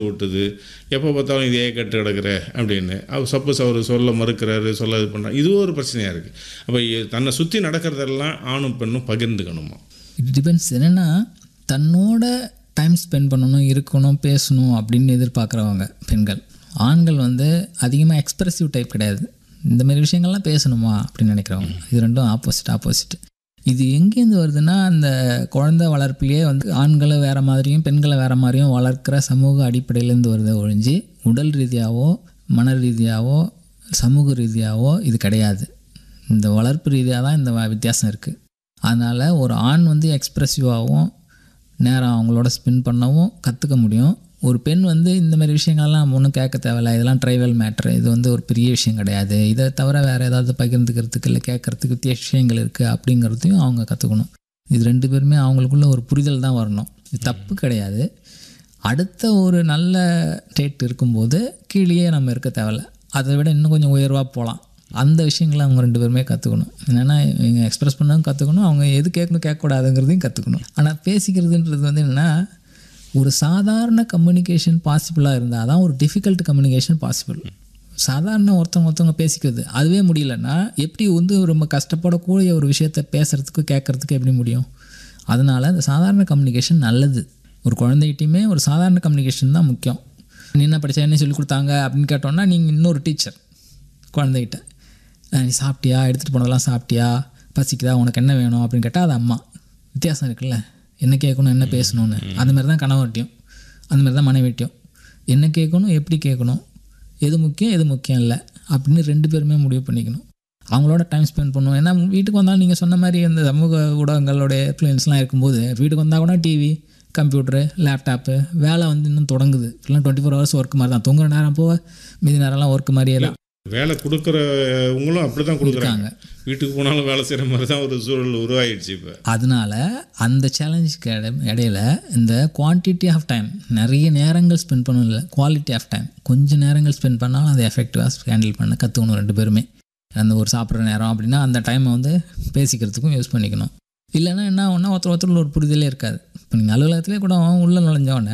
ஊட்டுது எப்போ பார்த்தாலும் இதே கட்டு கிடக்குற அப்படின்னு அவர் சப்போஸ் அவர் சொல்ல மறுக்கிறாரு சொல்ல இது பண்ணுறாரு இதுவும் ஒரு பிரச்சனையாக இருக்குது அப்போ தன்னை சுற்றி நடக்கிறதெல்லாம் ஆணும் பெண்ணும் பகிர்ந்துக்கணுமா இட் டிபெண்ட்ஸ் என்னென்னா தன்னோட டைம் ஸ்பெண்ட் பண்ணணும் இருக்கணும் பேசணும் அப்படின்னு எதிர்பார்க்குறவங்க பெண்கள் ஆண்கள் வந்து அதிகமாக எக்ஸ்ப்ரெசிவ் டைப் கிடையாது இந்த மாதிரி விஷயங்கள்லாம் பேசணுமா அப்படின்னு நினைக்கிறவங்க இது ரெண்டும் ஆப்போசிட் ஆப்போசிட் இது எங்கேருந்து வருதுன்னா அந்த குழந்தை வளர்ப்பிலேயே வந்து ஆண்களை வேறு மாதிரியும் பெண்களை வேறு மாதிரியும் வளர்க்குற சமூக அடிப்படையிலேருந்து வருதை ஒழிஞ்சு உடல் ரீதியாகவோ மன ரீதியாகவோ சமூக ரீதியாகவோ இது கிடையாது இந்த வளர்ப்பு ரீதியாக தான் இந்த வ- வித்தியாசம் இருக்குது அதனால் ஒரு ஆண் வந்து எக்ஸ்ப்ரெசிவாகவும் நேரம் அவங்களோட ஸ்பெண்ட் பண்ணவும் கற்றுக்க முடியும் ஒரு பெண் வந்து இந்த மாதிரி விஷயங்கள்லாம் ஒன்றும் கேட்க தேவையில்ல இதெல்லாம் ட்ரைவல் மேட்ரு இது வந்து ஒரு பெரிய விஷயம் கிடையாது இதை தவிர வேறு ஏதாவது பகிர்ந்துக்கிறதுக்கு இல்லை கேட்குறதுக்கு வித்திய விஷயங்கள் இருக்குது அப்படிங்கிறதையும் அவங்க கற்றுக்கணும் இது ரெண்டு பேருமே அவங்களுக்குள்ள ஒரு புரிதல் தான் வரணும் இது தப்பு கிடையாது அடுத்த ஒரு நல்ல ஸ்டேட் இருக்கும்போது கீழேயே நம்ம இருக்க தேவையில்ல அதை விட இன்னும் கொஞ்சம் உயர்வாக போகலாம் அந்த விஷயங்களை அவங்க ரெண்டு பேருமே கற்றுக்கணும் என்னென்னா இவங்க எக்ஸ்பிரஸ் பண்ணவும் கற்றுக்கணும் அவங்க எது கேட்கணும் கேட்கக்கூடாதுங்கிறதையும் கற்றுக்கணும் ஆனால் பேசிக்கிறதுன்றது வந்து என்னென்னா ஒரு சாதாரண கம்யூனிகேஷன் பாசிபிளாக இருந்தால் தான் ஒரு டிஃபிகல்ட் கம்யூனிகேஷன் பாசிபிள் சாதாரண ஒருத்தவங்க ஒருத்தவங்க பேசிக்கிறது அதுவே முடியலன்னா எப்படி வந்து ரொம்ப கஷ்டப்படக்கூடிய ஒரு விஷயத்த பேசுகிறதுக்கு கேட்குறதுக்கு எப்படி முடியும் அதனால் இந்த சாதாரண கம்யூனிகேஷன் நல்லது ஒரு குழந்தைகிட்டையுமே ஒரு சாதாரண கம்யூனிகேஷன் தான் முக்கியம் நீ என்ன படிச்சா என்ன சொல்லி கொடுத்தாங்க அப்படின்னு கேட்டோன்னா நீங்கள் இன்னொரு டீச்சர் குழந்தைகிட்ட அஹ் நீ சாப்பிட்டியா எடுத்துகிட்டு போனதெல்லாம் சாப்பிட்டியா பசிக்குதா உனக்கு என்ன வேணும் அப்படின்னு கேட்டால் அது அம்மா வித்தியாசம் இருக்குல்ல என்ன கேட்கணும் என்ன பேசணும்னு அந்த மாதிரி தான் கணவர்கிட்டையும் அந்த மாதிரி தான் மனைவிட்டையும் என்ன கேட்கணும் எப்படி கேட்கணும் எது முக்கியம் எது முக்கியம் இல்லை அப்படின்னு ரெண்டு பேருமே முடிவு பண்ணிக்கணும் அவங்களோட டைம் ஸ்பெண்ட் பண்ணுவோம் ஏன்னா வீட்டுக்கு வந்தாலும் நீங்கள் சொன்ன மாதிரி இந்த சமூக ஊடகங்களோட இன்ஃப்ளூயன்ஸ்லாம் இருக்கும்போது வீட்டுக்கு வந்தால் கூட டிவி கம்ப்யூட்டரு லேப்டாப்பு வேலை வந்து இன்னும் தொடங்குது இப்பெல்லாம் டுவெண்ட்டி ஃபோர் ஹவர்ஸ் ஒர்க் மாதிரி தான் தூங்குற நேரம் போக மீதி நேரம்லாம் ஒர்க் மாதிரியே தான் வேலை கொடுக்குறவங்களும் அப்படி தான் கொடுக்குறாங்க இருக்காங்க. வீட்டுக்கு போனாலும் வேலை செய்கிற மாதிரி தான் ஒரு சூழல் உருவாயிடுச்சு இப்போ அதனால அந்த சேலஞ்சுக்கு இடையில இந்த குவான்டிட்டி ஆஃப் டைம் நிறைய நேரங்கள் ஸ்பெண்ட் பண்ணணும் இல்லை குவாலிட்டி ஆஃப் டைம் கொஞ்சம் நேரங்கள் ஸ்பெண்ட் பண்ணாலும் அதை எஃபெக்டிவாக ஹேண்டில் பண்ண கற்றுக்கணும் ரெண்டு பேருமே அந்த ஒரு சாப்பிட்ற நேரம் அப்படின்னா அந்த டைமை வந்து பேசிக்கிறதுக்கும் யூஸ் பண்ணிக்கணும் இல்லைன்னா என்ன ஒன்றா ஒருத்தர் ஒருத்தர் ஒரு புரிதலே இருக்காது இப்போ நீங்கள் அலுவலகத்திலே கூட உள்ளே நுழைஞ்சோடனே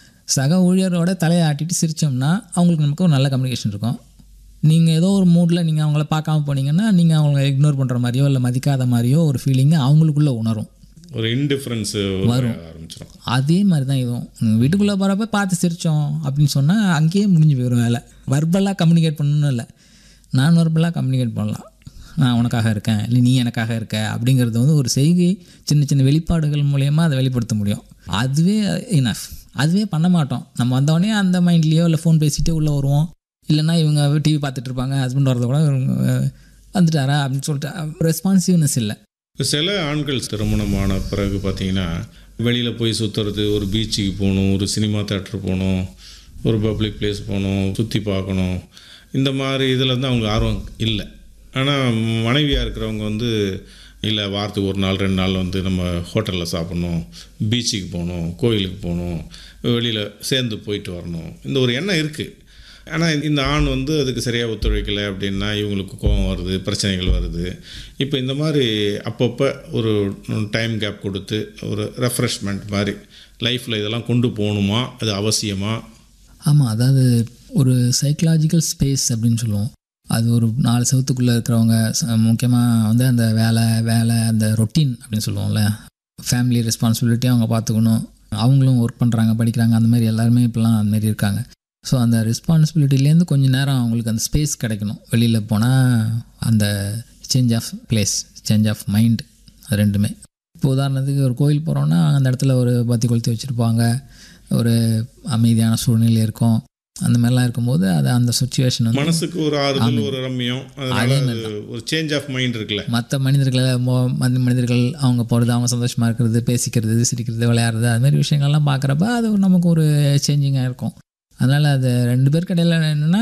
சக ஊழியரோட தலையை ஆட்டிட்டு சிரித்தோம்னா அவங்களுக்கு நமக்கு ஒரு நல்ல கம்யூனிகேஷன் இருக்கும் நீங்கள் ஏதோ ஒரு மூடில் நீங்கள் அவங்கள பார்க்காம போனீங்கன்னா நீங்கள் அவங்கள இக்னோர் பண்ணுற மாதிரியோ இல்லை மதிக்காத மாதிரியோ ஒரு ஃபீலிங்கை அவங்களுக்குள்ளே உணரும் ஒரு இன்டிஃபரன்ஸ் ஆரம்பிச்சிடும் அதே மாதிரி தான் இதுவும் நீங்க வீட்டுக்குள்ளே போகிறப்ப பார்த்து சிரித்தோம் அப்படின்னு சொன்னால் அங்கேயே முடிஞ்சு போயிடும் வேலை வர்பலாக கம்யூனிகேட் பண்ணணும் இல்லை நான் வர்பலாக கம்யூனிகேட் பண்ணலாம் நான் உனக்காக இருக்கேன் இல்லை நீ எனக்காக இருக்க அப்படிங்கிறது வந்து ஒரு செய்கை சின்ன சின்ன வெளிப்பாடுகள் மூலயமா அதை வெளிப்படுத்த முடியும் அதுவே இனஃப் அதுவே பண்ண மாட்டோம் நம்ம வந்தோடனே அந்த மைண்ட்லேயோ இல்லை ஃபோன் பேசிகிட்டே உள்ளே வருவோம் இல்லைன்னா இவங்க டிவி பார்த்துட்டு இருப்பாங்க ஹஸ்பண்ட் வரத கூட இவங்க வந்துட்டாரா அப்படின்னு சொல்லிட்டு ரெஸ்பான்சிவ்னஸ் இல்லை இப்போ சில ஆண்கள் திருமணமான பிறகு பார்த்தீங்கன்னா வெளியில் போய் சுற்றுறது ஒரு பீச்சுக்கு போகணும் ஒரு சினிமா தேட்டர் போகணும் ஒரு பப்ளிக் பிளேஸ் போகணும் சுற்றி பார்க்கணும் இந்த மாதிரி இதில் வந்து அவங்க ஆர்வம் இல்லை ஆனால் மனைவியாக இருக்கிறவங்க வந்து இல்லை வாரத்துக்கு ஒரு நாள் ரெண்டு நாள் வந்து நம்ம ஹோட்டலில் சாப்பிட்ணும் பீச்சுக்கு போகணும் கோயிலுக்கு போகணும் வெளியில் சேர்ந்து போயிட்டு வரணும் இந்த ஒரு எண்ணம் இருக்குது ஆனால் இந்த ஆண் வந்து அதுக்கு சரியாக ஒத்துழைக்கலை அப்படின்னா இவங்களுக்கு கோபம் வருது பிரச்சனைகள் வருது இப்போ இந்த மாதிரி அப்பப்போ ஒரு டைம் கேப் கொடுத்து ஒரு ரெஃப்ரெஷ்மெண்ட் மாதிரி லைஃப்பில் இதெல்லாம் கொண்டு போகணுமா அது அவசியமா ஆமாம் அதாவது ஒரு சைக்கலாஜிக்கல் ஸ்பேஸ் அப்படின்னு சொல்லுவோம் அது ஒரு நாலு செவத்துக்குள்ளே இருக்கிறவங்க முக்கியமாக வந்து அந்த வேலை வேலை அந்த ரொட்டீன் அப்படின்னு சொல்லுவோம்ல ஃபேமிலி ரெஸ்பான்சிபிலிட்டி அவங்க பார்த்துக்கணும் அவங்களும் ஒர்க் பண்ணுறாங்க படிக்கிறாங்க அந்த மாதிரி எல்லாருமே இப்போலாம் அந்த மாதிரி இருக்காங்க ஸோ அந்த ரெஸ்பான்சிபிலிட்டிலேருந்து கொஞ்சம் நேரம் அவங்களுக்கு அந்த ஸ்பேஸ் கிடைக்கணும் வெளியில் போனால் அந்த change of place change of mind அது ரெண்டுமே இப்போ உதாரணத்துக்கு ஒரு கோயில் போகிறோன்னா அந்த இடத்துல ஒரு பத்தி கொளுத்தி வச்சுருப்பாங்க ஒரு அமைதியான சூழ்நிலை இருக்கும் அந்த மாதிரிலாம் இருக்கும்போது அது அந்த சுச்சுவேஷன் வந்து மனசுக்கு ஒரு ஆறுதல் ஒரு ரம்யம் அதனால அது ஒரு சேஞ்ச் ஆஃப் மைண்ட் இருக்குல்ல மற்ற மனிதர்களை மொ- மற்ற மனிதர்கள் அவங்க போகிறது அவங்க சந்தோஷமாக இருக்கிறது பேசிக்கிறது சிரிக்கிறது விளையாடுறது அது மாதிரி விஷயங்கள்லாம் பார்க்குறப்ப அது நமக்கு ஒரு சேஞ்சிங்காக இருக்கும் அதனால் அது ரெண்டு பேருக்கு இடையில என்னென்னா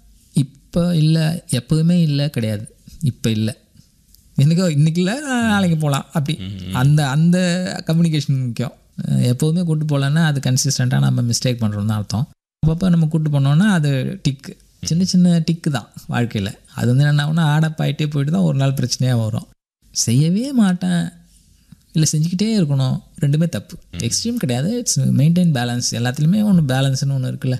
இப்போ இல்லை எப்போதுமே இல்லை கிடையாது இப்போ இல்லை எனக்கோ இன்றைக்கி இல்லை நாளைக்கு போகலாம் அப்படி அந்த அந்த கம்யூனிகேஷன் முக்கியம் அஹ் எப்போதுமே கூட்டு போகலன்னா அது கன்சிஸ்டண்ட்டாக நம்ம மிஸ்டேக் பண்ணுறோம்னு அர்த்தம் அப்பப்போ நம்ம கூட்டு போனோம்னா அது டிக்கு சின்ன சின்ன டிக்கு தான் வாழ்க்கையில் அது வந்து என்ன ஆகும்னா ஆடப்பாயிட்டே போயிட்டு தான் ஒரு நாள் பிரச்சனையாக வரும் செய்யவே மாட்டேன் இல்லை செஞ்சுக்கிட்டே இருக்கணும் ரெண்டுமே தப்பு எக்ஸ்ட்ரீம் கிடையாது இட்ஸ் மெயின்டைன் பேலன்ஸ் எல்லாத்துலேயுமே ஒன்று பேலன்ஸ்னு ஒன்று இருக்குல்ல